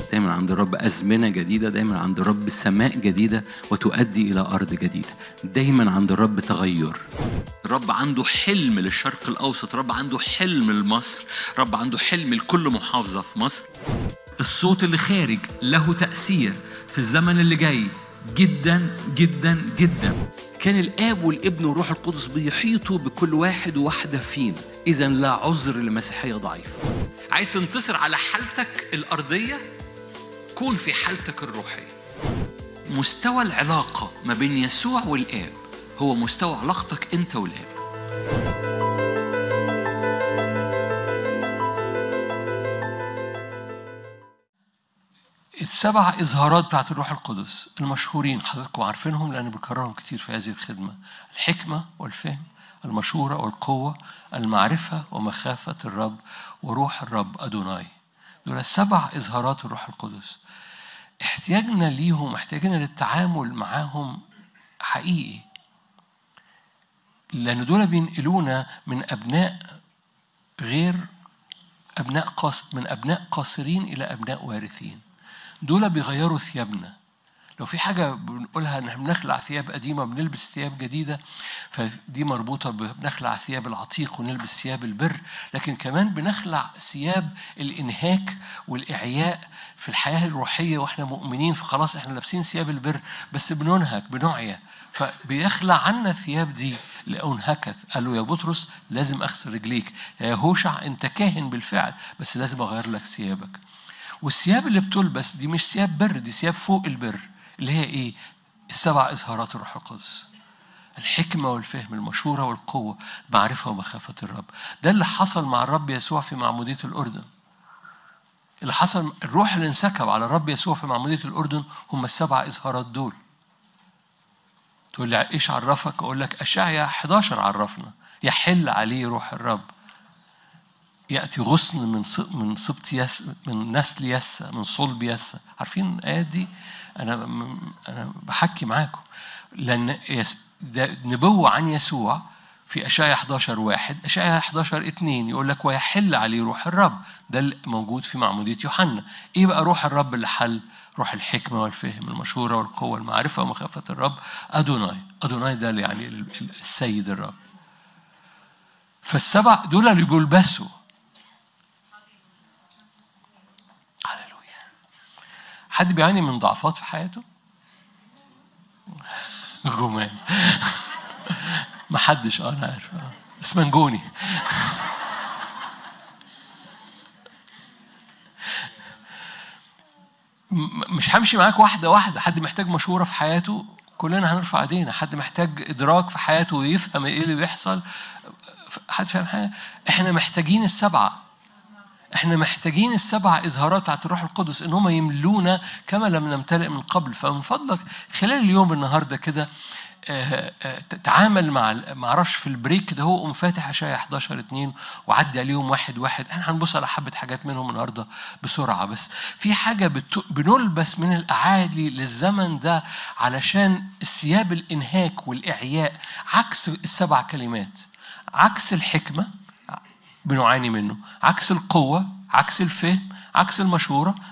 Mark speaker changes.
Speaker 1: دايما عند الرب أزمنة جديدة دايما عند الرب سماء جديدة وتؤدي إلى أرض جديدة دايما عند الرب تغير الرب عنده حلم للشرق الأوسط الرب عنده حلم لمصر الرب عنده حلم لكل محافظة في مصر الصوت اللي خارج له تأثير في الزمن اللي جاي جدا جدا جدا كان الآب والابن والروح القدس بيحيطوا بكل واحد وواحدة فينا إذا لا عذر لمسيحية ضعيفة عايز تنتصر على حالتك الأرضية كون في حالتك الروحية مستوى العلاقة ما بين يسوع والآب هو مستوى علاقتك أنت والآب السبع إظهارات بتاعت الروح القدس المشهورين حضراتكم عارفينهم لأن بكررهم كتير في هذه الخدمة الحكمة والفهم المشورة والقوة المعرفة ومخافة الرب وروح الرب أدوناي دول سبع إظهارات الروح القدس احتياجنا ليهم احتياجنا للتعامل معاهم حقيقي لأن دول بينقلونا من أبناء غير أبناء قاص من أبناء قاصرين إلى أبناء وارثين دول بيغيروا ثيابنا لو في حاجة بنقولها إن احنا بنخلع ثياب قديمة بنلبس ثياب جديدة فدي مربوطة بنخلع ثياب العتيق ونلبس ثياب البر لكن كمان بنخلع ثياب الإنهاك والإعياء في الحياة الروحية وإحنا مؤمنين فخلاص إحنا لابسين ثياب البر بس بننهك بنعيا فبيخلع عنا الثياب دي لأنهكت قال له يا بطرس لازم أغسل رجليك يا هوشع أنت كاهن بالفعل بس لازم أغير لك ثيابك والثياب اللي بتلبس دي مش ثياب بر دي ثياب فوق البر اللي هي ايه؟ السبع اظهارات الروح القدس. الحكمة والفهم المشورة والقوة معرفة ومخافة الرب ده اللي حصل مع الرب يسوع في معمودية الأردن اللي حصل الروح اللي انسكب على الرب يسوع في معمودية الأردن هم السبع إظهارات دول تقول لي إيش عرفك أقول لك أشعيا 11 عرفنا يحل عليه روح الرب ياتي غصن من من سبط يس من نسل يسا من صلب يسا عارفين الايات دي انا انا بحكي معاكم لان ده نبوه عن يسوع في اشعيا 11 واحد اشعيا 11 2 يقول لك ويحل عليه روح الرب ده اللي موجود في معموديه يوحنا ايه بقى روح الرب اللي حل روح الحكمه والفهم المشوره والقوه المعرفه ومخافه الرب ادوناي ادوناي ده يعني السيد الرب فالسبع دول اللي بيلبسوا حد بيعاني من ضعفات في حياته؟ جمان ما حدش اه انا عارف اه اسمنجوني مش همشي معاك واحدة واحدة حد محتاج مشورة في حياته كلنا هنرفع ايدينا حد محتاج ادراك في حياته ويفهم ايه اللي بيحصل حد فاهم حاجة احنا محتاجين السبعه احنا محتاجين السبع اظهارات بتاعت الروح القدس ان هم يملونا كما لم نمتلئ من قبل فمن فضلك خلال اليوم النهارده كده تعامل مع ما اعرفش في البريك ده هو قوم فاتح اشعيا 11 2 وعدي عليهم واحد واحد احنا هنبص على حبه حاجات منهم النهارده بسرعه بس في حاجه بت... بنلبس من الاعالي للزمن ده علشان ثياب الانهاك والاعياء عكس السبع كلمات عكس الحكمه بنعاني منه عكس القوة عكس الفهم عكس المشورة